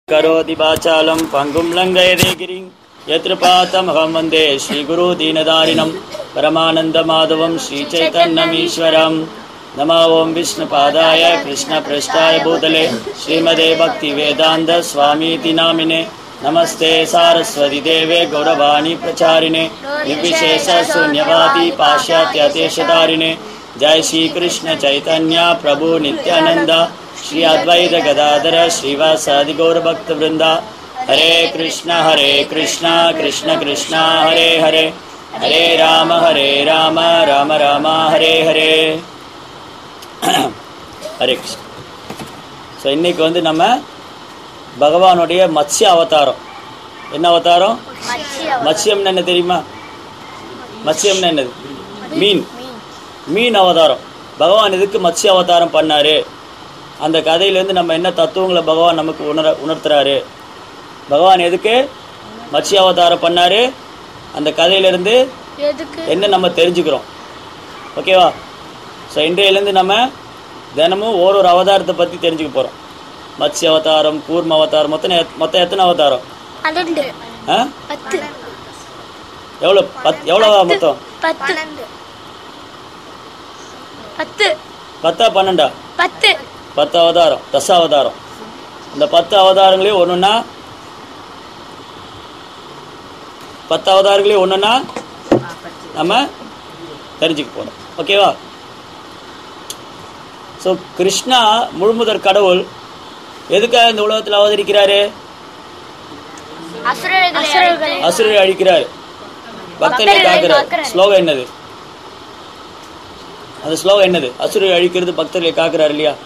करोति वाचालं पङ्गुं लङ्घयते गिरिं यत्र पातमहं वन्दे श्रीगुरु दीनदारिणं परमानन्दमाधवं श्रीचैतन्यमीश्वरं नमो ॐ विष्णुपादाय कृष्णपृष्ठाय भूतले श्रीमदे भक्तिवेदान्तस्वामीति नामिने नमस्ते सारस्वति देवे गौरवाणी प्रचारिणे निर्विशेषशून्यवादी पाश्चात्यदेशधारिणे जय श्रीकृष्ण चैतन्य प्रभु नित्यानन्द श्री अद्वैत गदाधर श्रीवासादि गौरभक्तवृन्द हरे कृष्ण हरे कृष्ण कृष्ण कृष्ण हरे हरे हरे राम हरे राम राम राम हरे हरे ஹரே கிருஷ்ண ஸோ இன்னைக்கு வந்து நம்ம பகவானுடைய மத்ஸ்ய அவதாரம் என்ன அவதாரம் மத்ஸ்யம்னு என்ன தெரியுமா மத்ஸ்யம்னு என்னது மீன் மீன் அவதாரம் பகவான் எதுக்கு மத்ஸ்ய அவதாரம் பண்ணாரு அந்த கதையிலேருந்து நம்ம என்ன தத்துவங்களை பகவான் நமக்கு உணர உணர்த்துறாரு பகவான் எதுக்கு மத்ஸ்ய அவதாரம் பண்ணாரு அந்த கதையிலேருந்து எதுக்கு என்ன நம்ம தெரிஞ்சுக்கிறோம் ஓகேவா ஸோ இன்றையிலேருந்து நம்ம தினமும் ஒரு ஒரு அவதாரத்தை பற்றி தெரிஞ்சுக்க போகிறோம் மத்ஸ்ய அவதாரம் கூர்ம அவதாரம் மொத்தம் எத்- மொத்தம் எத்தனை அவதாரம் பன்னெண்டு ஆ பத்து எவ்வளோ பத் எவ்வளோ மொத்தம் பத்து பத்து பத்தா பன்னெண்டா பத்து பத்து அவதாரம் தச அவதாரம் இந்த பத்து அவதாரங்களையும் ஒன்றுன்னா பத்து அவதாரங்களையும் ஒன்றுன்னா நம்ம தெரிஞ்சுக்க போகிறோம் ஓகேவா ஸோ கிருஷ்ணா முழுமுதற் கடவுள் எதுக்காக இந்த உலகத்தில் அவதரிக்கிறாரு அசுரர்களை அசுரரை அழிக்கிறார் பக்தர்களை காக்கிறார் ஸ்லோகம் என்னது அந்த ஸ்லோகம் என்னது அசுரரை அழிக்கிறது பக்தர்களை காக்கிறார் இல்லையா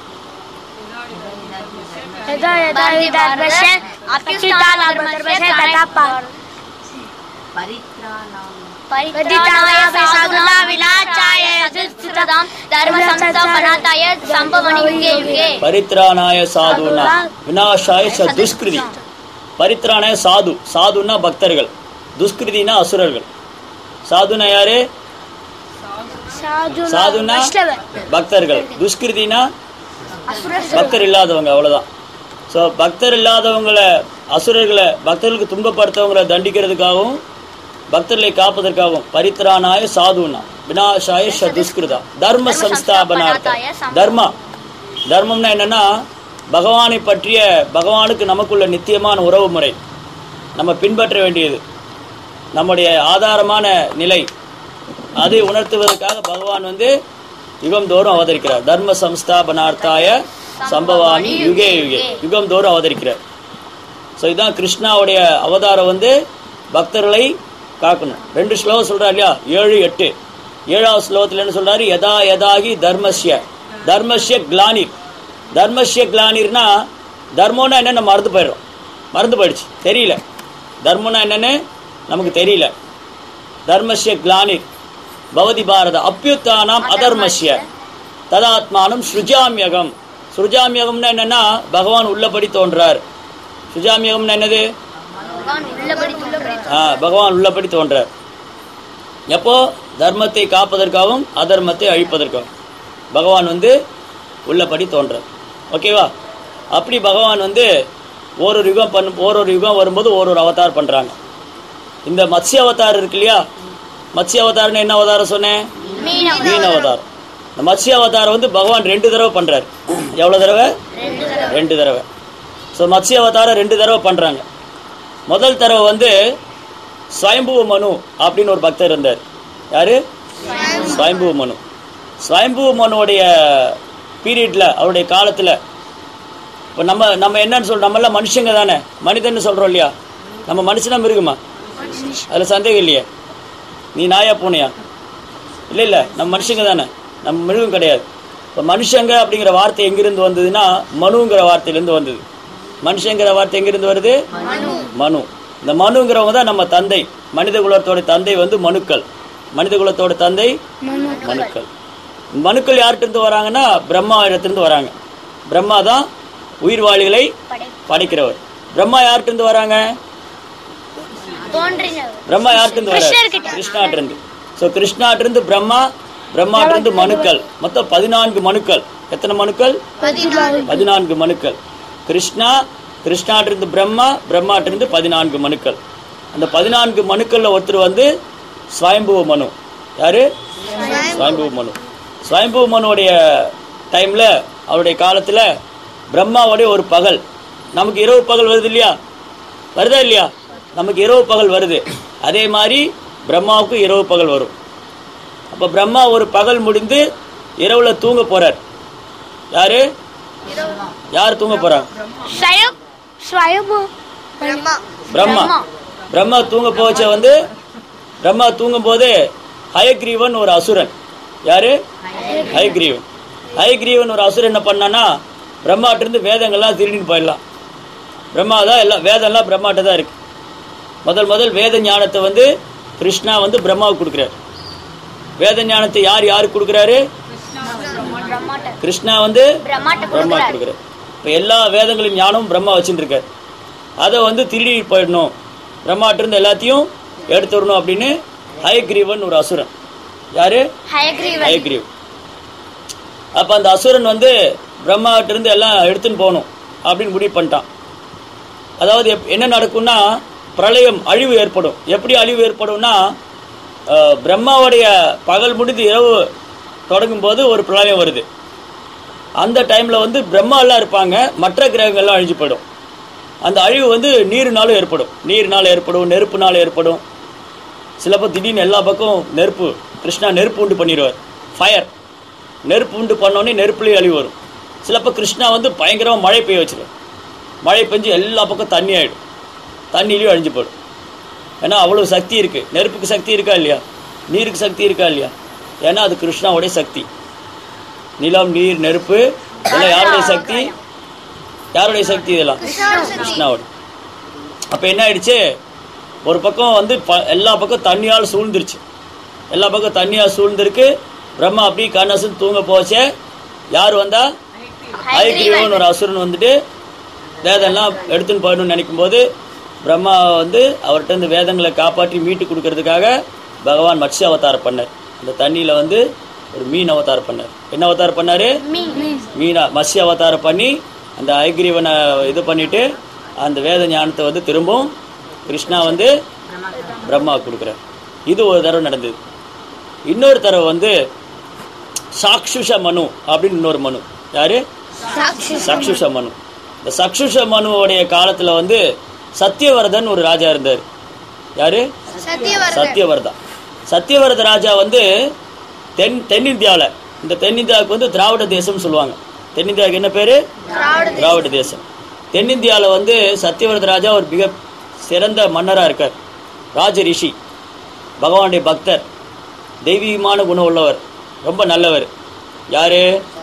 यदा यदा हि धर्मस्य अप्युत्थानधर्मस्य तथा पार परित्राणाय साधुना विनाशाय यजुस्थितां धर्मसंस्थापनाय संभवनि युगे युगे பரித்ராணாய சாதுனா விநாசாய ச துஷ்கிருதி பரித்ராணாய சாது சாதுன்னா பக்தர்கள் துஷ்கிருதினா அசுரர்கள் சாதுனா யாரு साधुना சாதுனா वैष्णவர் பக்தர்கள் துஷ்கிருதினா பக்தர் இல்லாதவங்க அவ்வளவுதான் ஸோ பக்தர் இல்லாதவங்களை அசுரர்களை பக்தர்களுக்கு துன்பப்படுத்தவங்களை தண்டிக்கிறதுக்காகவும் பக்தர்களை காப்பதற்காகவும் பரித்ராணாய சாதுனா விநாசாய ச துஷ்கிருதா தர்ம சம்ஸ்தாபனார்த்தம் தர்மா தர்மம்னா என்னன்னா பகவானை பற்றிய பகவானுக்கு நமக்குள்ள நித்தியமான உறவு முறை நம்ம பின்பற்ற வேண்டியது நம்முடைய ஆதாரமான நிலை அதை உணர்த்துவதற்காக பகவான் வந்து யுகம் தோறும் அவதரிக்கிறார் தர்ம சம்ஸ்தாபனார்த்தாய சம்பவாமி யுகே யுகே யுகம் தோறும் அவதரிக்கிறார் ஸோ இதுதான் கிருஷ்ணாவுடைய அவதாரம் வந்து பக்தர்களை காக்கணும் ரெண்டு ஸ்லோகம் சொல்றாரு இல்லையா ஏழு எட்டு ஏழாவது ஸ்லோகத்தில் என்ன சொல்றாரு யதா யதாகி தர்மஸ்ய தர்மஸ்ய கிளானிர் தர்மஸ்ய கிளானிர்னா தர்மம்னா என்னன்னு மறந்து போயிடுறோம் மறந்து போயிடுச்சு தெரியல தர்மம்னா என்னன்னு நமக்கு தெரியல தர்மஸ்ய கிளானிர் பவதி பாரத அப்பியுத்தானாம் அதர்மஸ்ய ததாத்மானம் ஸ்ருஜாமியகம் ஸ்ருஜாமியகம்னா என்னன்னா பகவான் உள்ளபடி தோன்றார் சுஜாமியகம்னா என்னது ஆ, பகவான் உள்ளபடி தோன்றார் எப்போ தர்மத்தை காப்பதற்காகவும் அதர்மத்தை அழிப்பதற்காகவும் பகவான் வந்து உள்ளபடி தோன்றார் ஓகேவா அப்படி பகவான் வந்து ஒரு யுகம் பண்ண ஒரு யுகம் வரும்போது ஒரு ஒரு அவதார் பண்றாங்க இந்த மத்ஸ்ய அவதாரம் இருக்கு இல்லையா மத்ஸ்ய அவதாரம்னு என்ன அவதாரம் சொன்னேன் மீன் அவதாரம் இந்த மத்ஸ்ய அவதாரம் வந்து பகவான் ரெண்டு தடவை பண்றாரு எவ்வளவு தடவை ரெண்டு தடவை ஸோ மத்ஸ்ய அவதாரம் ரெண்டு தடவை பண்றாங்க முதல் தடவை வந்து ஸ்வயம்புவ மனு அப்படின்னு ஒரு பக்தர் இருந்தார் யாரு ஸ்வயம்புவ மனு ஸ்வயம்புவ மனுவுடைய பீரியட்ல அவருடைய காலத்துல இப்போ நம்ம நம்ம என்னன்னு சொல்றோம் நம்மளாம் மனுஷங்க தானே மனிதன்னு சொல்றோம் இல்லையா நம்ம மனுஷனா மிருகுமா அதுல சந்தேகம் இல்லையே நீ நாயா பூனையா இல்லை இல்லை நம்ம மனுஷங்க தானே நம்ம மிருகம் கிடையாது இப்போ மனுஷங்க அப்படிங்கிற வார்த்தை எங்கிருந்து வந்ததுன்னா மனுங்கிற வார்த்தையிலேருந்து வந்தது மனுஷங்கிற வார்த்தை எங்கிருந்து வருது மனு இந்த மனுங்கிறவங்க தான் நம்ம தந்தை மனித குலத்தோட தந்தை வந்து மனுக்கள் மனித குலத்தோட தந்தை மனுக்கள் மனுக்கள் யார்கிட்ட இருந்து வராங்கன்னா பிரம்மா இடத்திலிருந்து வராங்க பிரம்மா தான் உயிர்வாளிகளை படைக்கிறவர் பிரம்மா யார்கிட்ட இருந்து வராங்க தோன்றினவர் பிரம்மா யார்கிட்ட வராரு கிருஷ்ணாட்ட இருந்து ஸோ கிருஷ்ணாட்ட இருந்து பிரம்மா பிரம்மாட்ட இருந்து மனுக்கள் மொத்தம் பதினான்கு மனுக்கள் எத்தனை மனுக்கள் பதினான்கு மனுக்கள் கிருஷ்ணா கிருஷ்ணாட்டிருந்து பிரம்மா பிரம்மாட்டிருந்து பதினான்கு மனுக்கள் அந்த பதினான்கு மனுக்கள்ல ஒருத்தர் வந்து ஸ்வயம்புவ மனு யாரு ஸ்வயம்புவ மனு ஸ்வயம்புவ மனுவுடைய டைம்ல அவருடைய காலத்துல பிரம்மாவுடைய ஒரு பகல் நமக்கு இரவு பகல் வருது இல்லையா வருதா இல்லையா நமக்கு இரவு பகல் வருது அதே மாதிரி பிரம்மாவுக்கு இரவு பகல் வரும் அப்ப பிரம்மா ஒரு பகல் முடிந்து இரவுல தூங்க போறார் யாரு யார் தூங்க போறா स्वयं स्वयं ब्रह्मा பிரம்மா பிரம்மா தூங்க போச்ச வந்து பிரம்மா தூங்கும் போது ஹயக்ரீவன் ஒரு அசுரன் யாரு ஹயக்ரீவன் ஹயக்ரீவன் ஒரு அசுரன் என்ன பண்ணானா பிரம்மாட்ட இருந்து வேதங்கள்லாம் திருடின்னு போயிடலாம் பிரம்மா தான் எல்லாம் வேதம்லாம் பிரம்மாட்ட தான் இருக்கு முதல் முதல் வேத ஞானத்தை வந்து கிருஷ்ணா வந்து பிரம்மாவுக்கு கொடுக்குறாரு வேத ஞானத்தை யார் யாருக்கு கொடுக்குறாரு கிருஷ்ணா வந்து பிரம்மா கொடுக்குறாரு இப்போ எல்லா வேதங்களின் ஞானமும் பிரம்மா வச்சுட்டு இருக்காரு அதை வந்து திருடி போயிடணும் பிரம்மாட்ட இருந்து எல்லாத்தையும் எடுத்து வரணும் அப்படின்னு ஹயக்ரீவன் ஒரு அசுரன் யாரு हयग्रीव ஹயக்ரீவ் அப்ப அந்த அசுரன் வந்து பிரம்மாட்ட இருந்து எல்லாம் எடுத்துன்னு போகணும் அப்படின்னு முடிவு பண்ணிட்டான் அதாவது எப்- என்ன நடக்கும்னா பிரளயம் அழிவு ஏற்படும் எப்படி அழிவு ஏற்படும்னா அஹ், பிரம்மாவுடைய பகல் முடிந்து இரவு தொடங்கும் போது ஒரு பிரளயம் வருது அந்த டைம்ல வந்து பிரம்மா எல்லாம் இருப்பாங்க மற்ற கிரகங்கள்லாம் அழிஞ்சு போயிடும் அந்த அழிவு வந்து நீருனாலும் ஏற்படும் நீர்னால ஏற்படும் நெருப்புனால ஏற்படும் சிலப்போ திடீர்னு எல்லா பக்கம் நெருப்பு கிருஷ்ணா நெருப்பு உண்டு பண்ணிடுவார் ஃபயர் நெருப்பு உண்டு பண்ணோடனே நெருப்புலேயே அழிவு வரும் சிலப்போ கிருஷ்ணா வந்து பயங்கரமாக மழை பெய்ய வச்சிருவார் மழை பெஞ்சு எல்லா பக்கம் தண்ணி ஆயிடும் தண்ணிலையும் அழிஞ்சு போயிடும் ஏன்னா அவ்வளோ சக்தி இருக்கு நெருப்புக்கு சக்தி இருக்கா இல்லையா நீருக்கு சக்தி இருக்கா இல்லையா ஏன்னா அது கிருஷ்ணாவுடைய சக்தி நிலம் நீர் நெருப்பு இதெல்லாம் யாருடைய சக்தி யாருடைய சக்தி இதெல்லாம் கிருஷ்ணாவோட அப்ப என்ன ஆயிடுச்சு ஒரு பக்கம் வந்து ப- எல்லா பக்கம் தண்ணியால் சூழ்ந்துருச்சு எல்லா பக்கம் தண்ணியால் சூழ்ந்திருக்கு பிரம்மா அப்படி கண்ணசன் தூங்க போச்சே யார் வந்தா ஹயக்ரீவன் ஒரு அசுரன் வந்துட்டு வேதம்லாம் எடுத்துன்னு போயிடணும்னு நினைக்கும் போது பிரம்மா வந்து அவர்கிட்ட இந்த வேதங்களை காப்பாற்றி மீட்டு கொடுக்கறதுக்காக பகவான் மத்ஸ்ய அவதாரம் பண்ணார் அந்த தண்ணியில வந்து ஒரு மீன் அவதாரம் பண்ணார் என்ன அவதாரம் பண்ணாரு மீனா மத்ஸ்ய அவதாரம் பண்ணி அந்த ஐகிரீவனை இது பண்ணிட்டு அந்த வேத ஞானத்தை வந்து திரும்பவும் கிருஷ்ணா வந்து பிரம்மாவுக்கு கொடுக்குறார் இது ஒரு தடவை நடந்தது இன்னொரு தடவை வந்து சாக்ஷுஷ மனு அப்படின்னு இன்னொரு மனு யாரு சக்ஷுஷ மனு இந்த சக்ஷுஷ மனுவோடைய காலத்துல வந்து சத்தியவரதன் ஒரு ராஜா இருந்தார் யாரு சத்தியவரதா சத்தியவரத ராஜா வந்து தென் தென்னிந்தியாவில் இந்த தென்னிந்தியாவுக்கு வந்து திராவிட தேசம்னு சொல்லுவாங்க தென்னிந்தியாவுக்கு என்ன பேரு திராவிட தேசம் தென்னிந்தியாவில் வந்து சத்தியவரத ராஜா ஒரு மிக சிறந்த மன்னராக இருக்கார் ராஜ ரிஷி பகவானுடைய பக்தர் தெய்வீகமான குணம் உள்ளவர் ரொம்ப நல்லவர் யாரு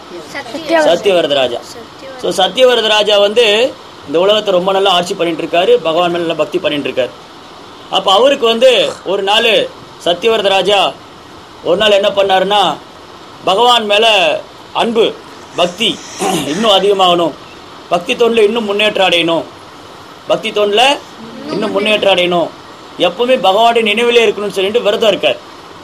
சத்தியவரத ராஜா ஸோ சத்தியவரத ராஜா வந்து இந்த உலகத்தை ரொம்ப நல்லா ஆட்சி பண்ணிட்டு இருக்காரு பகவான் மேல நல்லா பக்தி பண்ணிட்டு இருக்காரு அப்போ அவருக்கு வந்து ஒரு நாள் சத்தியவரத ராஜா ஒரு நாள் என்ன பண்ணாருன்னா பகவான் மேல அன்பு பக்தி இன்னும் அதிகமாகணும் பக்தி தொண்டில் இன்னும் முன்னேற்றம் அடையணும் பக்தி தொண்டில் இன்னும் முன்னேற்றம் அடையணும் எப்பவுமே பகவானுடைய நினைவிலே இருக்கணும்னு சொல்லிட்டு விரதம் இருக்கார்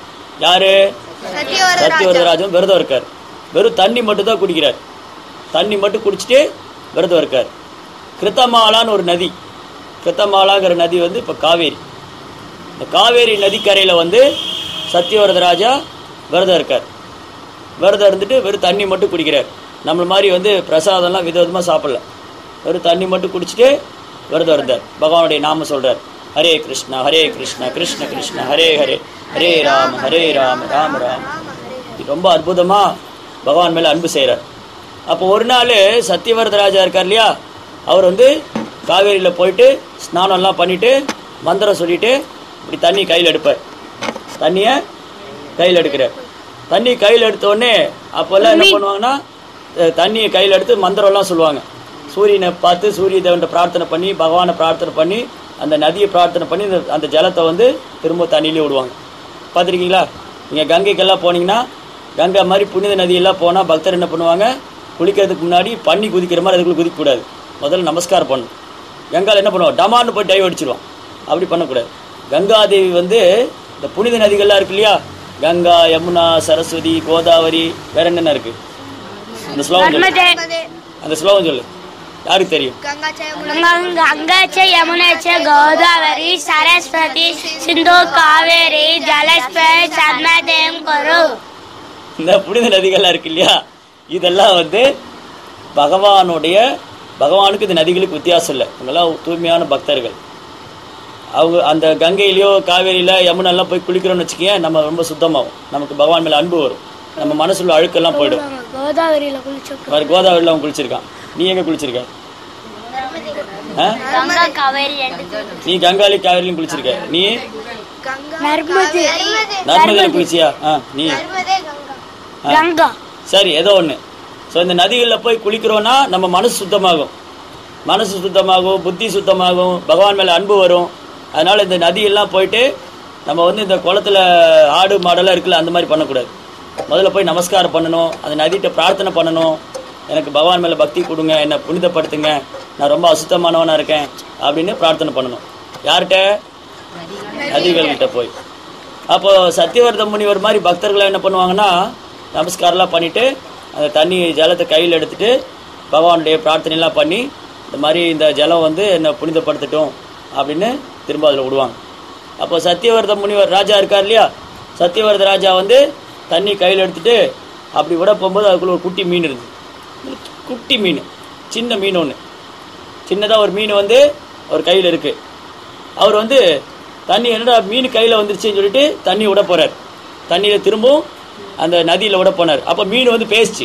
யாரு சத்தியவரதராஜன் விரதம் இருக்கார் வெறும் தண்ணி மட்டும் தான் குடிக்கிறார் தண்ணி மட்டும் குடிச்சிட்டு விரதம் இருக்கார் கிருத்தமாலான்னு ஒரு நதி கிருத்தமாலாங்கிற நதி வந்து இப்போ காவேரி இந்த காவேரி நதிக்கரையில் வந்து சத்தியவரதராஜா விரதம் இருக்கார் விரதம் இருந்துட்டு வெறும் தண்ணி மட்டும் குடிக்கிறார் நம்மள மாதிரி வந்து பிரசாதம்லாம் விதவிதமாக சாப்பிடல வெறும் தண்ணி மட்டும் குடிச்சிட்டு விரதம் இருந்தார் பகவானுடைய நாம சொல்றார் ஹரே கிருஷ்ணா ஹரே கிருஷ்ணா கிருஷ்ண கிருஷ்ணா ஹரே ஹரே ஹரே ராம ஹரே ராம ராம ராம இது ரொம்ப அற்புதமா பகவான் மேல அன்பு செய்கிறார் அப்போ ஒரு நாள் சத்தியவரத ராஜா இருக்கார் இல்லையா அவர் வந்து காவேரியில் போயிட்டு ஸ்நானம்லாம் பண்ணிட்டு மந்திரம் சொல்லிட்டு இப்படி தண்ணி கையில் எடுப்பார் தண்ணியை கையில் எடுக்கிறார் தண்ணி கையில் எடுத்த உடனே அப்போல்லாம் என்ன பண்ணுவாங்கன்னா அஹ், தண்ணியை கையில் எடுத்து மந்திரம்லாம் சொல்லுவாங்க சூரியனை பார்த்து சூரிய தேவன்ட்ட பிரார்த்தனை பண்ணி பகவானை பிரார்த்தனை பண்ணி அந்த நதியை பிரார்த்தனை பண்ணி அந்த- அந்த ஜலத்தை வந்து திரும்ப தண்ணியிலே விடுவாங்க பார்த்துருக்கீங்களா நீங்கள் கங்கைக்கெல்லாம் போனீங்கன்னா கங்கை மாதிரி புனித நதியெல்லாம் போனால் பக்தர் என்ன பண்ணுவாங்க குளிக்கிறதுக்கு முன்னாடி பண்ணி குதிக்கிற மாதிரி அதுக்குள்ள குதிக்கக்கூடாது முதல்ல நமஸ்காரம் பண்ணணும் கங்கால என்ன பண்ணுவோம் டமான்னு போய் டைவ் அடிச்சிருவோம் அப்படி பண்ணக்கூடாது கங்காதேவி வந்து இந்த புனித நதிகள்லாம் இருக்கு இல்லையா கங்கா யமுனா சரஸ்வதி கோதாவரி வேற என்னென்ன இருக்கு அந்த ஸ்லோகம் சொல்லு नर्मदे அந்த ஸ்லோகம் சொல்லு யாருக்கு தெரியும் गंगा गंगा च यमुना च गोदावरी सरस्वती सिंधु कावेरी जलस्पय सन्मदेम करो இந்த புனித நதிகள்லாம் இருக்கு இல்லையா இதெல்லாம் வந்து பகவானுடைய பகவானுக்கு இந்த நதிகளுக்கு வித்தியாசம் இல்லை இவங்கெல்லாம் தூய்மையான பக்தர்கள் அவங்க அந்த கங்கையிலயோ காவேரியில யமுனாலாம் போய் குளிக்கிறோம்னு வச்சுக்கேன் நம்ம ரொம்ப சுத்தமாகும் நமக்கு பகவான் மேல அன்பு வரும் நம்ம மனசுல அழுக்கெல்லாம் போயிடும் கோதாவரியில குளிச்சு வேற கோதாவரியில் அவன் குளிச்சிருக்கான் நீ எங்க குளிச்சிருக்க ஆ? கங்கா காவேரி நீ கங்காளி காவேரியிலும் குளிச்சிருக்க நீ நர்மதி நர்மதையில குளிச்சியா ஆ நீ கங்கா சரி ஏதோ ஒன்று ஸோ இந்த நதிகளில் போய் குளிக்கிறோன்னா நம்ம மனசு சுத்தமாகும் மனசு சுத்தமாகும் புத்தி சுத்தமாகும் பகவான் மேலே அன்பு வரும் அதனால இந்த நதியெல்லாம் போயிட்டு நம்ம வந்து இந்த குளத்துல ஆடு மாடெல்லாம் இருக்குல்ல அந்த மாதிரி பண்ணக்கூடாது முதல்ல போய் நமஸ்காரம் பண்ணணும் அந்த நதிகிட்ட பிரார்த்தனை பண்ணணும் எனக்கு பகவான் மேலே பக்தி கொடுங்க என்னை புனிதப்படுத்துங்க நான் ரொம்ப அசுத்தமானவனா இருக்கேன் அப்படின்னு பிரார்த்தனை பண்ணணும் யார்கிட்ட நதிகள்கிட்ட போய் அப்போ சத்தியவர்த முனிவர் மாதிரி பக்தர்கள் என்ன பண்ணுவாங்கன்னா நமஸ்காரம்லாம் பண்ணிட்டு அந்த தண்ணி ஜலத்தை கையில் எடுத்துட்டு பகவானுடைய பிரார்த்தனைலாம் பண்ணி இந்த மாதிரி இந்த ஜலம் வந்து என்னை புனிதப்படுத்தட்டும் அப்படின்னு திரும்ப அதில் விடுவாங்க அப்போ சத்தியவர்த முனிவர் ராஜா இருக்கார் இல்லையா சத்தியவர்த ராஜா வந்து தண்ணி கையில் எடுத்துட்டு அப்படி விட போகும்போது அதுக்குள்ள ஒரு குட்டி மீன் இருந்தது குட்டி மீன் சின்ன மீன் ஒன்று சின்னதாக ஒரு மீன் வந்து அவர் கையில் இருக்குது அவர் வந்து தண்ணி என்னடா மீன் கையில் வந்துருச்சுன்னு சொல்லிட்டு தண்ணி விட போறார் தண்ணியில் திரும்பவும் அந்த நதியில் விட போனார் அப்போ மீன் வந்து பேசுச்சு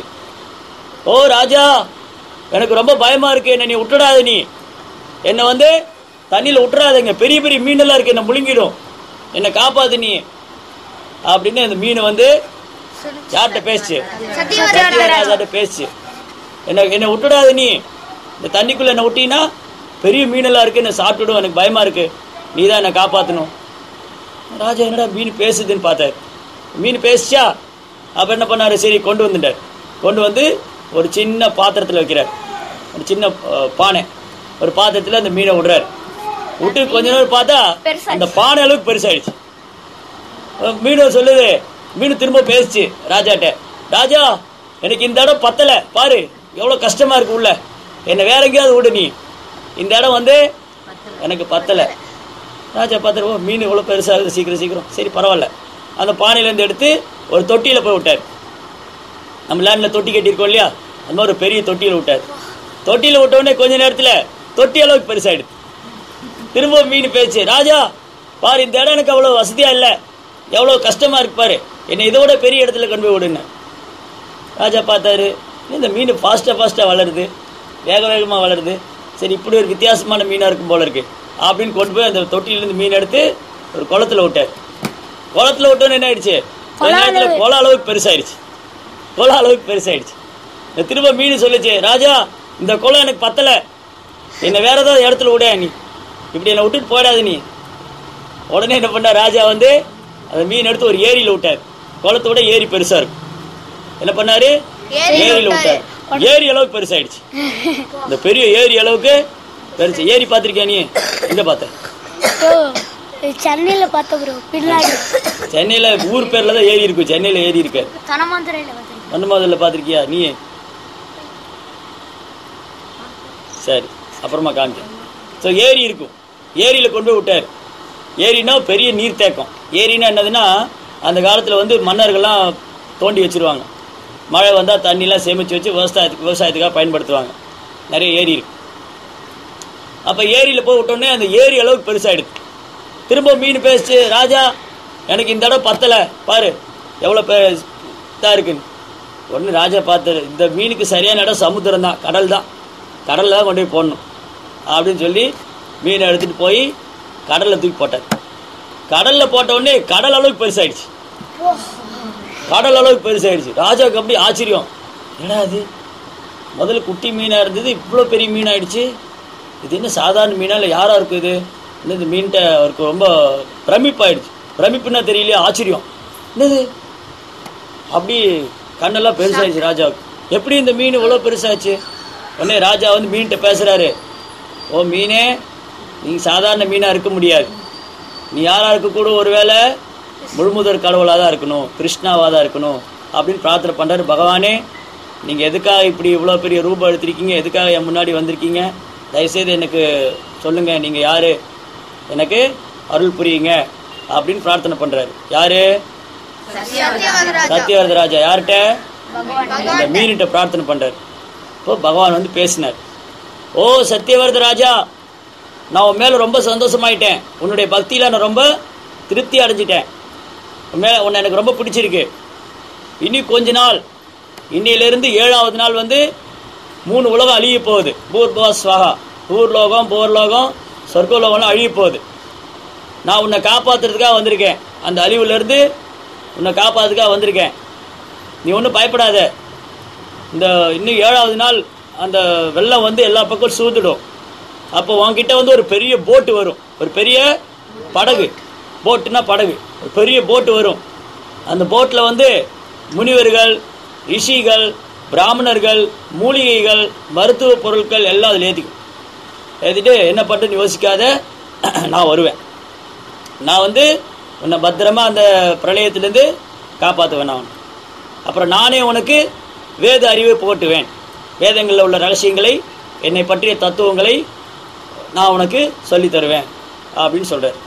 ஓ ராஜா எனக்கு ரொம்ப பயமா இருக்கு என்ன நீ விட்டுடாத நீ என்னை வந்து தண்ணியில் விட்டுறாதீங்க பெரிய பெரிய மீனெல்லாம் இருக்கு என்ன முழுங்கிடும் என்னை காப்பாத்து நீ அப்படின்னு அந்த மீன் வந்து யார்கிட்ட பேசுச்சு சத்தியராஜாட்ட பேசுச்சு என்ன என்னை விட்டுடாத நீ இந்த தண்ணிக்குள்ள என்ன விட்டீங்கன்னா பெரிய மீனெல்லாம் இருக்கு என்ன சாப்பிட்டுடும் எனக்கு பயமா இருக்கு நீ தான் என்னை காப்பாற்றணும் ராஜா என்னடா மீன் பேசுதுன்னு பார்த்தார் மீன் பேசுச்சா அப்போ என்ன பண்ணாரு சரி கொண்டு வந்துட்டார் கொண்டு வந்து ஒரு சின்ன பாத்திரத்தில் வைக்கிறார் ஒரு சின்ன அஹ், பானை ஒரு பாத்திரத்தில் அந்த மீனை விடுறாரு விட்டு கொஞ்ச நேரம் பார்த்தா அந்த பானை அளவுக்கு பெருசாயிடுச்சு அஹ், மீன் சொல்லுது மீன் திரும்ப பேசுச்சு ராஜாட்ட ராஜா எனக்கு இந்த இடம் பத்தல பாரு எவ்வளோ கஷ்டமா இருக்கு உள்ள என்னை வேற எங்கேயாவது விடு நீ இந்த இடம் வந்து எனக்கு பத்தல ராஜா பார்த்துட்டு ஓ மீன் இவ்வளோ பெருசாகுது சீக்கிரம் சீக்கிரம் சரி பரவாயில்ல அந்த பானையிலேருந்து எடுத்து ஒரு தொட்டியில் போய் விட்டார் நம்ம லேண்டில் தொட்டி கட்டியிருக்கோம் இல்லையா அந்த மாதிரி ஒரு பெரிய தொட்டியில் விட்டார் தொட்டியில் விட்ட உடனே கொஞ்ச நேரத்தில் தொட்டி அளவுக்கு பெருசாயிடுது திரும்ப மீன் பேச்சு ராஜா பாரு இந்த இடம் எனக்கு அவ்வளோ வசதியாக இல்லை எவ்வளோ கஷ்டமாக இருக்கு பாரு என்னை இதோட பெரிய இடத்துல கொண்டு போய் விடுங்க ராஜா பார்த்தாரு இந்த மீன் ஃபாஸ்ட்டாக ஃபாஸ்ட்டாக வளருது வேக வேகமாக வளருது சரி இப்படி ஒரு வித்தியாசமான மீனாக இருக்கும் போல இருக்கு அப்படின்னு கொண்டு போய் அந்த தொட்டியிலேருந்து மீன் எடுத்து ஒரு குளத்துல விட்டார் குளத்துல விட்டோன்னு என்ன ஆயிடுச்சு கொஞ்ச நேரத்துல குள அளவுக்கு பெருசாயிடுச்சு குள அளவுக்கு பெருசாயிடுச்சு இந்த திரும்ப மீன் சொல்லுச்சு ராஜா இந்த குளம் எனக்கு பத்தல என்னை வேற ஏதாவது இடத்துல விட நீ இப்படி என்னை விட்டுட்டு போயிடாத நீ உடனே என்ன பண்ண ராஜா வந்து அந்த மீன் எடுத்து ஒரு ஏரியில விட்டார் குளத்தை விட ஏரி பெருசா இருக்கும் என்ன பண்ணாரு ஏரியில விட்டார் ஏரி அளவுக்கு பெருசாயிடுச்சு இந்த பெரிய ஏரி அளவுக்கு பெருசு ஏரி பார்த்திருக்கியா நீ எங்க பார்த்த சென்னையில பார்த்த ப்ரோ பின்னாடி சென்னையில ஊர் பேர்ல தான் ஏரி இருக்கும் சென்னையில ஏரி இருக்கு தனமந்திரையில பார்த்து மண்ணுமாதிரில பார்த்திருக்கியா நீ சரி அப்புறமா காமிக்க ஸோ ஏரி இருக்கும் ஏரியில கொண்டு போய் விட்டார் ஏரினா பெரிய நீர்த்தேக்கம் ஏரினா என்னதுன்னா அந்த காலத்தில் வந்து மன்னர்கள்லாம் தோண்டி வச்சிருவாங்க மழை வந்தால் தண்ணிலாம் சேமித்து வச்சு விவசாயத்துக்கு விவசாயத்துக்காக பயன்படுத்துவாங்க நிறைய ஏரி இருக்கு அப்போ ஏரியில் போய் விட்டோடனே அந்த ஏரி அளவுக்கு பெருசாயிடுது திரும்ப மீன் பேசிச்சு ராஜா எனக்கு இந்த இடம் பத்தலை பாரு எவ்வளோ பே இதாக இருக்குன்னு உடனே ராஜா பார்த்தாரு இந்த மீனுக்கு சரியான இடம் சமுத்திரம் தான் கடல் தான் கடலில் தான் கொண்டு போய் போடணும் அப்படின்னு சொல்லி மீனை எடுத்துகிட்டு போய் கடலில் தூக்கி போட்டார் கடலில் போட்ட உடனே கடல் அளவுக்கு பெருசாயிடுச்சு கடல் அளவுக்கு பெருசாயிடுச்சு ராஜாவுக்கு அப்படி ஆச்சரியம் என்னடா அது முதல்ல குட்டி மீனாக இருந்தது இவ்வளோ பெரிய மீன் ஆயிடுச்சு இது என்ன சாதாரண மீனா இல்லை யாரா இருக்கு இது என்ன இந்த மீன்கிட்ட அவருக்கு ரொம்ப பிரமிப்பாயிடுச்சு பிரமிப்புன்னா தெரியலையா ஆச்சரியம் என்னது அப்படி கண்ணெல்லாம் பெருசாயிடுச்சு ராஜாவுக்கு எப்படி இந்த மீன் இவ்வளோ பெருசாச்சு உடனே ராஜா வந்து மீன்கிட்ட பேசுறாரு ஓ மீனே நீ சாதாரண மீனா இருக்க முடியாது நீ யாரா இருக்க கூட ஒருவேளை முழுமுதற் கடவுளாக தான் இருக்கணும் கிருஷ்ணாவாக தான் இருக்கணும் அப்படின்னு பிரார்த்தனை பண்றாரு பகவானே நீங்கள் எதுக்காக இப்படி இவ்வளோ பெரிய ரூபம் எடுத்திருக்கீங்க எதுக்காக என் முன்னாடி வந்திருக்கீங்க தயவுசெய்து எனக்கு சொல்லுங்கள் நீங்கள் யார் எனக்கு அருள் புரியுங்க அப்படின்னு பிரார்த்தனை பண்ணுறாரு யாரு சத்யவரத ராஜா யார்கிட்ட அந்த மீன்கிட்ட பிரார்த்தனை பண்ணுறாரு இப்போ பகவான் வந்து பேசினார் ஓ சத்யவரத ராஜா நான் உன் மேலே ரொம்ப சந்தோஷமாயிட்டேன் உன்னுடைய பக்தியில் நான் ரொம்ப திருப்தி அடைஞ்சிட்டேன் உன் மேலே உன்னை எனக்கு ரொம்ப பிடிச்சிருக்கு இனி கொஞ்ச நாள் இன்னையிலிருந்து ஏழாவது நாள் வந்து மூணு உலகம் அழிய போகுது பூர்பவ ஸ்வகா பூர்லோகம் போர்லோகம் சொர்க்கலோகம்லாம் அழிய போகுது நான் உன்னை காப்பாத்துறதுக்காக வந்திருக்கேன் அந்த அழிவுலேருந்து உன்னை காப்பாத்துறதுக்காக வந்திருக்கேன் நீ ஒன்றும் பயப்படாத இந்த இன்னும் ஏழாவது நாள் அந்த வெள்ளம் வந்து எல்லா பக்கம் சூழ்ந்துடும் அப்போ உன்கிட்ட வந்து ஒரு பெரிய போட்டு வரும் ஒரு பெரிய படகு போட்டுனா படகு ஒரு பெரிய போட்டு வரும் அந்த போட்டில் வந்து முனிவர்கள் ரிஷிகள் பிராமணர்கள் மூலிகைகள் மருத்துவ பொருட்கள் எல்லாம் அதில் ஏற்றிக்கும் ஏற்றிட்டு என்ன பண்ணுன்னு யோசிக்காத நான் வருவேன் நான் வந்து உன்னை பத்திரமா அந்த பிரளயத்திலேருந்து காப்பாற்றுவேன் நான் உன்னை. அப்புறம் நானே உனக்கு வேத அறிவை போட்டுவேன் வேதங்களில் உள்ள ரகசியங்களை என்னை பற்றிய தத்துவங்களை நான் உனக்கு சொல்லித் தருவேன் அப்படின்னு சொல்கிறார்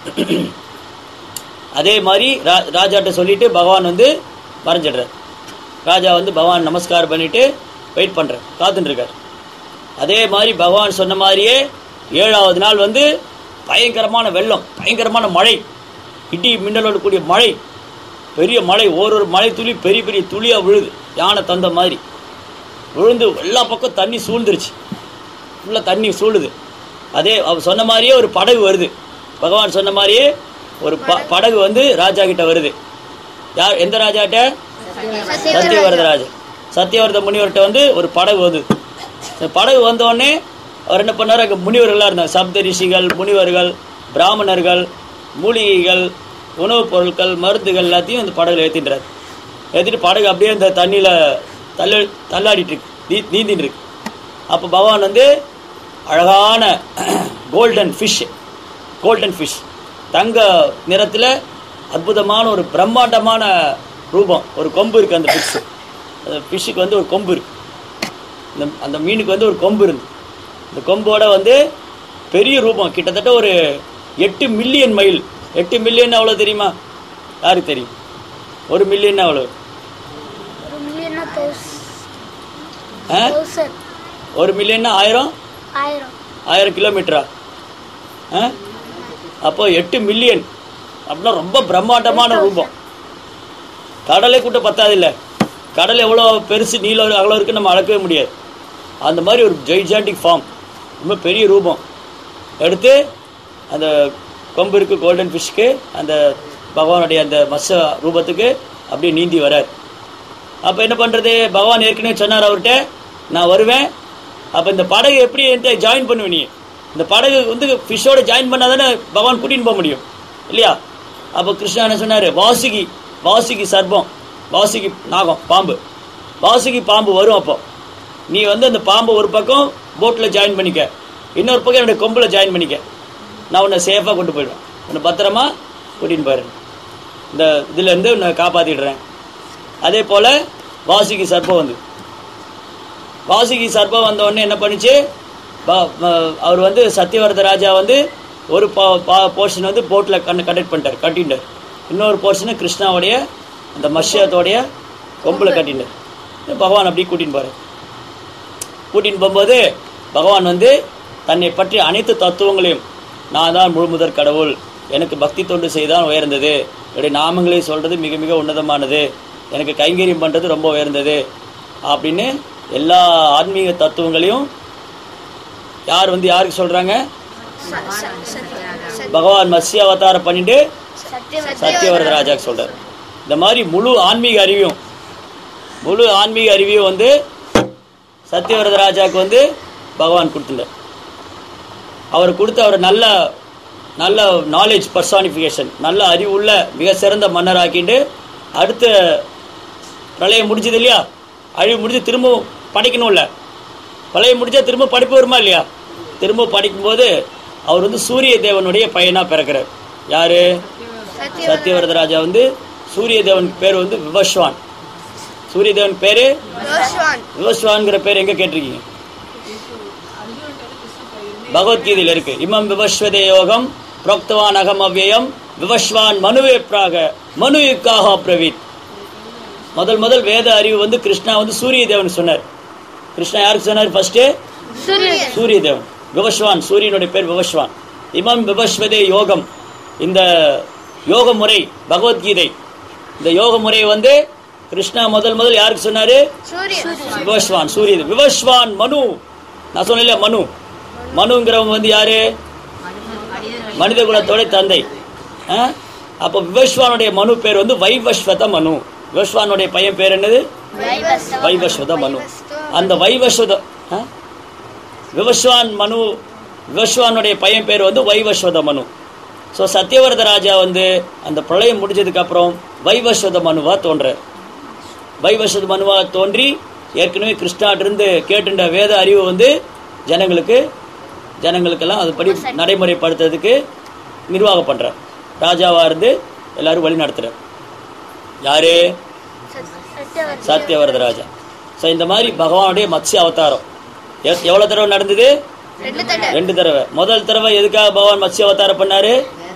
அதே மாதிரி ரா ராஜாட்ட சொல்லிட்டு பகவான் வந்து மறைஞ்சிடுறார் ராஜா வந்து பகவான் நமஸ்காரம் பண்ணிட்டு வெயிட் பண்ணுறார் காத்துட்டு இருக்கார் அதே மாதிரி பகவான் சொன்ன மாதிரியே ஏழாவது நாள் வந்து பயங்கரமான வெள்ளம் பயங்கரமான மழை இடி மின்னலோடு கூடிய மழை பெரிய மழை ஒரு ஒரு மழை துளி பெரிய பெரிய துளியாக விழுது யானை தந்த மாதிரி விழுந்து எல்லா பக்கம் தண்ணி சூழ்ந்துருச்சு ஃபுல்லாக தண்ணி சூழுது அதே அவர் சொன்ன மாதிரியே ஒரு படகு வருது பகவான் சொன்ன மாதிரியே ஒரு ப படகு வந்து ராஜா கிட்ட வருது யார் எந்த ராஜாட்ட சத்தியவரத ராஜா சத்தியவரத முனிவர்கிட்ட வந்து ஒரு படகு வருது இந்த படகு வந்த உடனே அவர் என்ன பண்ணார் அங்கே முனிவர்களாக இருந்தாங்க சப்த ரிஷிகள் முனிவர்கள் பிராமணர்கள் மூலிகைகள் உணவுப் பொருட்கள் மருந்துகள் எல்லாத்தையும் இந்த படகுல ஏற்றின்றார் ஏற்றிட்டு படகு அப்படியே இந்த தண்ணியில் தள்ள தள்ளாடிட்டு இருக்கு நீ நீந்தின்னு இருக்கு அப்போ பகவான் வந்து அழகான கோல்டன் ஃபிஷ் கோல்டன் ஃபிஷ் தங்க நிறத்தில் அற்புதமான ஒரு பிரம்மாண்டமான ரூபம் ஒரு கொம்பு இருக்குது அந்த ஃபிஷ் அந்த ஃபிஷ்ஷுக்கு வந்து ஒரு கொம்பு இருக்கு இந்த அந்த மீனுக்கு வந்து ஒரு கொம்பு இருந்து இந்த கொம்போட வந்து பெரிய ரூபம் கிட்டத்தட்ட ஒரு எட்டு மில்லியன் மைல் எட்டு மில்லியன் அவ்வளோ தெரியுமா யாருக்கு தெரியும் ஒரு மில்லியன் அவ்வளோ ஒரு மில்லியனா தௌஸ் ஆ தௌசண்ட் ஒரு மில்லியன்னா ஆயிரம் ஆயிரம் ஆயிரம் கிலோமீட்டரா ஆ அப்போ எட்டு மில்லியன் அப்படின்னா ரொம்ப பிரம்மாண்டமான ரூபம் கடலை கூட்ட பத்தாது இல்லை கடல் எவ்வளோ பெருசு நீளம் அவ்வளோ இருக்குன்னு நம்ம அளக்கவே முடியாது அந்த மாதிரி ஒரு ஜெய்ஜாண்டிக் ஃபார்ம் ரொம்ப பெரிய ரூபம் எடுத்து அந்த கொம்பு இருக்கு கோல்டன் ஃபிஷ்க்கு அந்த பகவானுடைய அந்த மத்ச ரூபத்துக்கு அப்படியே நீந்தி வரார் அப்போ என்ன பண்ணுறது பகவான் ஏற்கனவே சொன்னார் அவர்கிட்ட நான் வருவேன் அப்போ இந்த படகு எப்படி என்கிட்ட ஜாயின் பண்ணுவ நீ இந்த படகு வந்து ஃபிஷ்ஷோட ஜாயின் பண்ணால் தானே பகவான் கூட்டின்னு போக முடியும் இல்லையா அப்போ கிருஷ்ணா என்ன சொன்னார் வாசுகி வாசுகி சர்ப்பம் வாசுகி நாகம் பாம்பு வாசுகி பாம்பு வரும் அப்போ நீ வந்து அந்த பாம்பை ஒரு பக்கம் போட்டில் ஜாயின் பண்ணிக்க இன்னொரு பக்கம் என்னோட கொம்பில் ஜாயின் பண்ணிக்க நான் உன்னை சேஃபாக கொண்டு போயிடுவேன் உன்னை பத்திரமா கூட்டின்னு போயிடுறேன் இந்த இதுலேருந்து உன்னை காப்பாற்றிடுறேன் அதே போல் வாசுகி சர்ப்பம் வந்து வாசுகி சர்ப்பம் வந்த உடனே என்ன பண்ணுச்சு ப- ம- அவர் வந்து சத்யவரத ராஜா வந்து ஒரு போர்ஷன் வந்து போட்டில் கண்ணு கண்டக்ட் பண்ணிட்டார் கட்டிட்டார் இன்னொரு போர்ஷனை கிருஷ்ணாவுடைய அந்த மஷ்யத்தோடைய கொம்பில் கட்டிட்டார் பகவான் அப்படி கூட்டின்னு போகிறார் கூட்டின்னு போகும்போது பகவான் வந்து தன்னை பற்றி அனைத்து தத்துவங்களையும் நான் தான் முழுமுதற் கடவுள் எனக்கு பக்தி தொண்டு செய்தான் உயர்ந்தது என்னுடைய நாமங்களை சொல்கிறது மிக மிக உன்னதமானது எனக்கு கைங்கரியம் பண்ணுறது ரொம்ப உயர்ந்தது அப்படின்னு எல்லா ஆன்மீக தத்துவங்களையும் யார் வந்து யாருக்கு சொல்கிறாங்க பகவான் மத்ஸ்ய அவதாரம் பண்ணிட்டு சத்யவரத ராஜாக்கு சொல்கிறார் இந்த மாதிரி முழு ஆன்மீக அறிவையும் முழு ஆன்மீக அறிவையும் வந்து சத்யவரத ராஜாவுக்கு வந்து பகவான் கொடுத்துட்டார் அவர் கொடுத்த அவர் நல்ல நல்ல நாலேஜ் பர்சானிஃபிகேஷன் நல்ல அறிவுள்ள மிக சிறந்த மன்னராக்கிட்டு அடுத்த பிரளயம் முடிஞ்சது இல்லையா அழிவு முடிஞ்சு திரும்பவும் படைக்கணும்ல பிரளயம் முடிஞ்சா திரும்ப படிப்பு வருமா இல்லையா திரும்ப படிக்கும்போது அவர் வந்து சூரிய தேவனுடைய பையனாக பிறக்கிறார் யாரு சத்யவரத ராஜா வந்து சூரிய தேவன் பேர் வந்து விவஸ்வான் சூரிய தேவன் பேரு விவஸ்வான்ங்கிற பேர் எங்க கேட்டிருக்கீங்க பகவத்கீதையில் இருக்கு இமம் விவஸ்வதே யோகம் புரோக்தவான் அகம் அவ்யயம் விவஸ்வான் மனுவே பிராக மனுயுக்காக பிரவீத் முதல் முதல் வேத அறிவு வந்து கிருஷ்ணா வந்து சூரிய தேவன் சொன்னார் கிருஷ்ணா யாருக்கு சொன்னார் ஃபர்ஸ்ட் சூரிய தேவன் விவஸ்வான் சூரியனுடைய பேர் விவஸ்வான் இமம் விவஸ்வதே யோகம் இந்த யோக முறை பகவத்கீதை இந்த யோக முறை வந்து கிருஷ்ணா முதல் முதல் யாருக்கு சொன்னாரு விவஸ்வான் சூரிய விவஸ்வான் மனு நான் சொன்னேன் மனு மனுங்கிறவங்க வந்து யாரு மனித குலத்தோட தந்தை ஆ? அப்போ விவஸ்வானுடைய மனு பேர் வந்து வைவஸ்வத மனு விவஸ்வானுடைய பையன் பேர் என்னது வைவஸ்வத மனு அந்த வைவஸ்வத ஆ? விவஸ்வான் மனு விவஸ்வானுடைய பையன் பேர் வந்து வைவஸ்வத மனு ஸோ சத்யவரத ராஜா வந்து அந்த பிரளயம் முடிஞ்சதுக்கு அப்புறம் வைவஸ்வத மனுவா தோன்றார் வைவஸ்வத மனுவா தோன்றி ஏற்கனவே கிருஷ்ணாட்டிருந்து கேட்டுண்ட வேத அறிவு வந்து ஜனங்களுக்கு ஜனங்களுக்கெல்லாம் அதுபடி நடைமுறைப்படுத்துறதுக்கு நிர்வாகம் பண்றார் ராஜாவா இருந்து எல்லாரும் வழி நடத்துறார் யாரு சத்யவரத ராஜா ஸோ இந்த மாதிரி பகவானுடைய மத்ஸ்ய அவதாரம் எவ்- எவ்வளவு தடவை நடந்தது ரெண்டு தடவை முதல் தடவை எதுக்காக பகவான் மத்ஸ்ய அவதாரம் பண்ணாரு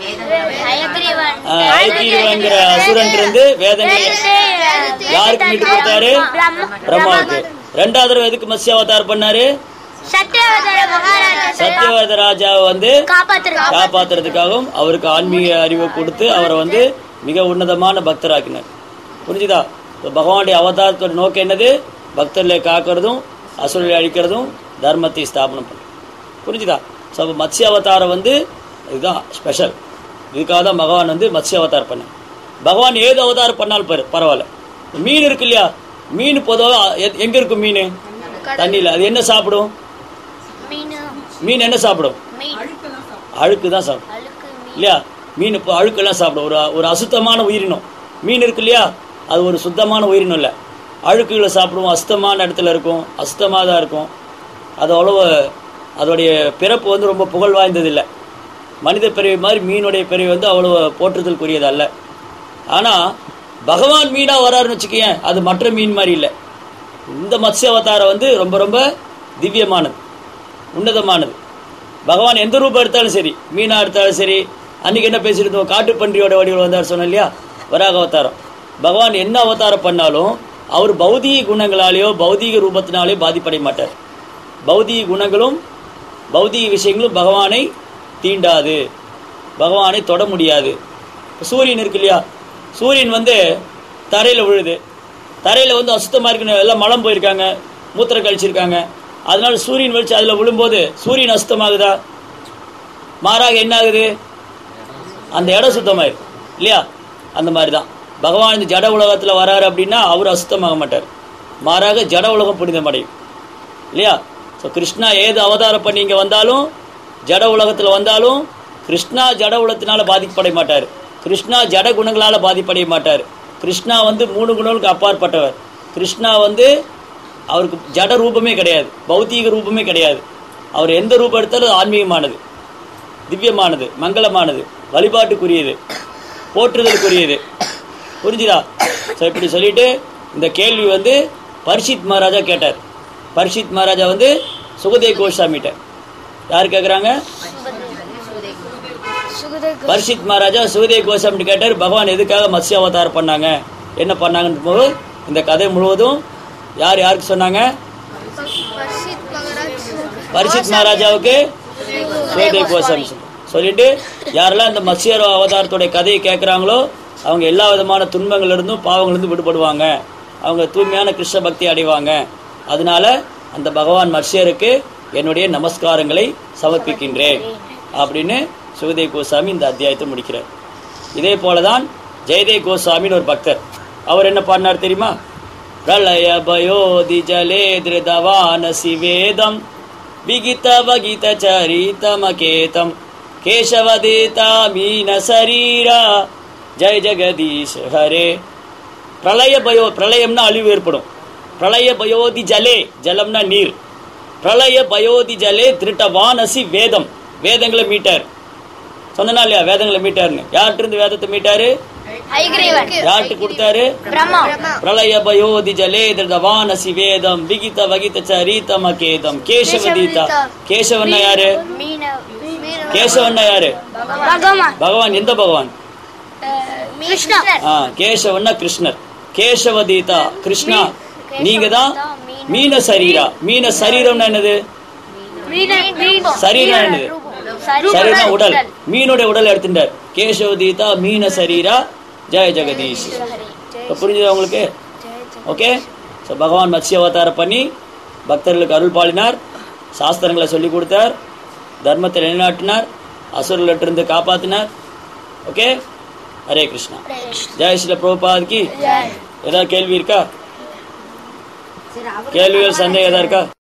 ஆஹ், ஐக்கியங்கிற அசுரன் இருந்து வேதங்களை யாருக்கு மீட்டு கொடுத்தாரு பிரம்மாவுக்கு ரெண்டாவது தடவை எதுக்கு மத்ஸ்ய அவதாரம் பண்ணாரு சத்யவதர மகாராஜா சத்யவரத ராஜாவை வந்து காப்பாத்துறது காப்பாத்துறதுக்காகவும் அவருக்கு ஆன்மீக அறிவை கொடுத்து அவரை வந்து மிக உன்னதமான பக்தராக்கினார் புரிஞ்சுதா இப்ப பகவானுடைய அவதாரத்தோட நோக்கம் என்னது பக்தர்களை காக்கிறதும் அசுரர்களை அழிக்கிறதும் தர்மத்தை ஸ்தாபனம் பண்ணும் புரிஞ்சுதா ஸோ அப்போ மத்ஸ்ய அவதாரம் வந்து இதுதான் ஸ்பெஷல் இதுக்காக தான் பகவான் வந்து மத்ஸ்ய அவதாரம் பண்ணார் பகவான் ஏது அவதாரம் பண்ணாலும் பர பரவாயில்ல மீன் இருக்கு இல்லையா மீன் பொதுவாக எங்க இருக்கும் மீன் தண்ணியில் அது என்ன சாப்பிடும் மீன் மீன் என்ன சாப்பிடும் மீன் அழுக்கு தான் சாப்பிடும் அழுக்கு மீன் இல்லையா மீன் இப்போ அழுக்கெல்லாம் சாப்பிடும் ஒரு ஒரு அசுத்தமான உயிரினம் மீன் இருக்கு இல்லையா அது ஒரு சுத்தமான உயிரினம் இல்லை அழுக்குகளை சாப்பிடுவோம் அசுத்தமான இடத்துல இருக்கும் அசுத்தமாக தான் இருக்கும் அது அவ்வளவு அதோடைய பிறப்பு வந்து ரொம்ப புகழ் வாய்ந்தது இல்லை மனித பிறவி மாதிரி மீனுடைய பிறவி வந்து அவ்வளவு போற்றுதலுக்குரியது அல்ல ஆனால் பகவான் மீனாக வராருன்னு வச்சுக்கேன் அது மற்ற மீன் மாதிரி இல்லை இந்த மத்ஸ்ய அவதாரம் வந்து ரொம்ப ரொம்ப திவ்யமானது உன்னதமானது பகவான் எந்த ரூபம் எடுத்தாலும் சரி மீனா எடுத்தாலும் சரி அன்னைக்கு என்ன பேசிட்டு இருந்தோம் காட்டுப்பன்றியோட வடிவில் வந்தார் சொன்னோம் இல்லையா வராக அவதாரம் பகவான் என்ன அவதாரம் பண்ணாலும் அவர் பௌதீக குணங்களாலேயோ பௌதீக ரூபத்தினாலேயோ பாதிப்படைய மாட்டார் பௌதீக குணங்களும் பௌதீக விஷயங்களும் பகவானை தீண்டாது பகவானை தொட முடியாது இப்ப சூரியன் இருக்கு இல்லையா சூரியன் வந்து தரையில் விழுது தரையில் வந்து அசுத்தமாக இருக்குன்னு எல்லாம் மலம் போயிருக்காங்க மூத்திரம் கழிச்சிருக்காங்க அதனால சூரியன் வெளிச்சு அதில் விழும்போது சூரியன் அசுத்தமாகுதா மாறாக என்ன ஆகுது அந்த இடம் சுத்தமாயிரு இல்லையா அந்த மாதிரி தான் பகவான் இந்த ஜட உலகத்தில் வராரு அப்படின்னா அவர் அசுத்தமாக மாட்டார் மாறாக ஜட உலகம் புனிதமடையும் இல்லையா ஸோ கிருஷ்ணா ஏது அவதாரம் பண்ணி இங்கே வந்தாலும் ஜட உலகத்தில் வந்தாலும் கிருஷ்ணா ஜட உலகத்தினால பாதிக்கப்பட மாட்டார் கிருஷ்ணா ஜட குணங்களால் பாதிப்படைய மாட்டார் கிருஷ்ணா வந்து மூணு குணங்களுக்கு அப்பாற்பட்டவர் கிருஷ்ணா வந்து அவருக்கு ஜட ரூபமே கிடையாது பௌத்தீக ரூபமே கிடையாது அவர் எந்த ரூபம் எடுத்தாலும் அது ஆன்மீகமானது திவ்யமானது மங்களமானது வழிபாட்டுக்குரியது போற்றுதலுக்குரியது புரிஞ்சுதா ஸோ இப்படி சொல்லிட்டு இந்த கேள்வி வந்து பரிஷித் மகாராஜா கேட்டார் பரிஷித் மகாராஜா வந்து சுகதேவ் கோஸ்வாமிட்ட யார் கேட்குறாங்க பரிஷித் மகாராஜா சுகதேவ் கோஸ்வாமி கேட்டார் பகவான் எதுக்காக மத்ஸ்ய அவதாரம் பண்ணாங்க என்ன பண்ணாங்கன்ற போது இந்த கதை முழுவதும் யார் யாருக்கு சொன்னாங்க பரிஷித் மகாராஜாவுக்கு சுகதேவ் கோஸ்வாமி சொன்னாங்க. சொல்லிட்டு யாரெல்லாம் இந்த மத்ஸ்ய அவதாரத்துடைய கதையை கேட்குறாங்களோ அவங்க எல்லா விதமான துன்பங்கள்ல இருந்தும் பாவங்கள்லேருந்து விடுபடுவாங்க அவங்க தூய்மையான கிருஷ்ண பக்தி அடைவாங்க அதனால அந்த பகவான் மத்ஸ்யருக்கு என்னுடைய நமஸ்காரங்களை சமர்ப்பிக்கின்றேன் அப்படின்னு சுகதேவ் கோஸ்வாமி இந்த அத்தியாயத்தை முடிக்கிறார் இதே போலதான் ஜெயதேவ் கோஸ்வாமின்னு ஒரு பக்தர் அவர் என்ன பாடினார் தெரியுமா பிரளய பயோதி ஜலே திருதவானசி வேதம் விகித வகித சரிதமகேதம் கேசவதேதா மீன சரீரா ஜெய ஜெகதீஷ் ஹரே பிரளய பயோ பிரளயம்னா அழிவு ஏற்படும் பிரளய பயோதி ஜலே ஜலம்னா நீர் பிரளய பயோதி ஜலே திருட்ட வானசி வேதம் வேதங்களை மீட்டார் சொன்னா இல்லையா வேதங்களை மீட்டாருன்னு யார்கிட்ட இருந்து வேதத்தை மீட்டாரு ஹைகிரீவன் யார்கிட்ட கொடுத்தாரு பிரம்மா பிரளய பயோதி ஜலே திருதவானசி வேதம் விகித வகித சரிதம கேதம் கேசவதீதா கேசவன்னா யாரு கேசவன்னா யாரு பகவான் பகவான் எந்த பகவான் கிருஷ்ணா ஆ கேசவன்னா கிருஷ்ணர் கேசவதீதா கிருஷ்ணா நீங்க தான் மீன சரீரா மீன சரீரம்னா என்னது சரீரம் என்னது சரீரம் உடல் மீனுடைய உடல் எடுத்துட்டார் கேசவதீதா மீன சரீரா ஜெய ஜெகதீஷ் இப்ப புரிஞ்சுதா உங்களுக்கு ஓகே ஸோ பகவான் மத்ஸ்ய அவதாரம் பண்ணி பக்தர்களுக்கு அருள் பாலினார் சாஸ்திரங்களை சொல்லி கொடுத்தார் தர்மத்தை நிலைநாட்டினார் அசுரர்களிட்டிருந்து காப்பாத்தினார் ஓகே ஹரே கிருஷ்ணா ஜெய் ஸ்ரீல பிரபுபாத் கி ஏதாவது கேள்வி இருக்கா கேள்விகள் சந்தேகம் ஏதாவது இருக்கா